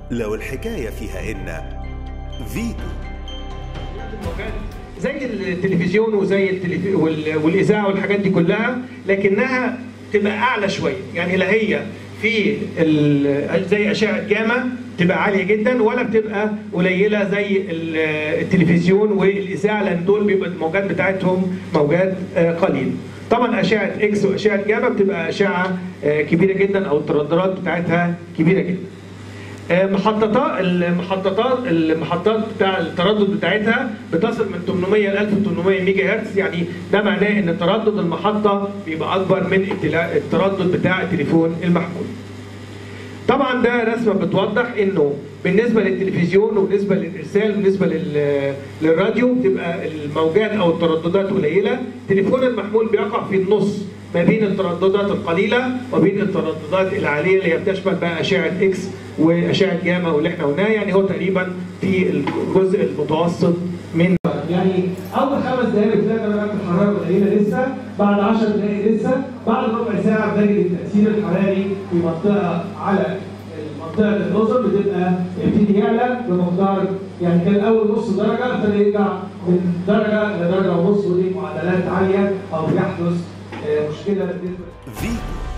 لو الحكاية فيها إن فيتو زي التلفزيون وزي التلف... وال... والاذاعه والحاجات دي كلها لكنها تبقى اعلى شويه يعني لا هي في ال... زي اشعه جاما تبقى عاليه جدا ولا بتبقى قليله زي ال- التلفزيون والاذاعه لان دول بيبقى الموجات بتاعتهم موجات آه، قليله طبعا اشعه اكس واشعه جاما بتبقى اشعه آه، كبيره جدا او الترددات بتاعتها كبيره جدا محطات المحطات المحطات بتاع التردد بتاعتها بتصل من 800 ل 1800 ميجا هرتز يعني ده معناه ان تردد المحطه بيبقى اكبر من التلا- التردد بتاع التليفون المحمول. طبعا ده رسمه بتوضح انه بالنسبه للتلفزيون وبالنسبه للارسال وبالنسبه لل- للراديو بتبقى الموجات او الترددات قليله، التليفون المحمول بيقع في النص ما بين الترددات القليله وبين الترددات العاليه اللي هي بتشمل بقى اشعه اكس واشعه جاما واللي احنا قلناه يعني هو تقريبا في الجزء المتوسط من يعني اول خمس دقائق بتلاقي درجات الحراره قليله لسه بعد 10 دقائق لسه بعد ربع ساعه بدايه التاثير الحراري في منطقه على منطقه الاذن بتبقى يبتدي يعلى بمقدار يعني كان اول نص درجه ابتدى يرجع من درجه لدرجه ونص ودي معدلات عاليه او بيحدث آه، مشكله بالنسبه فيتو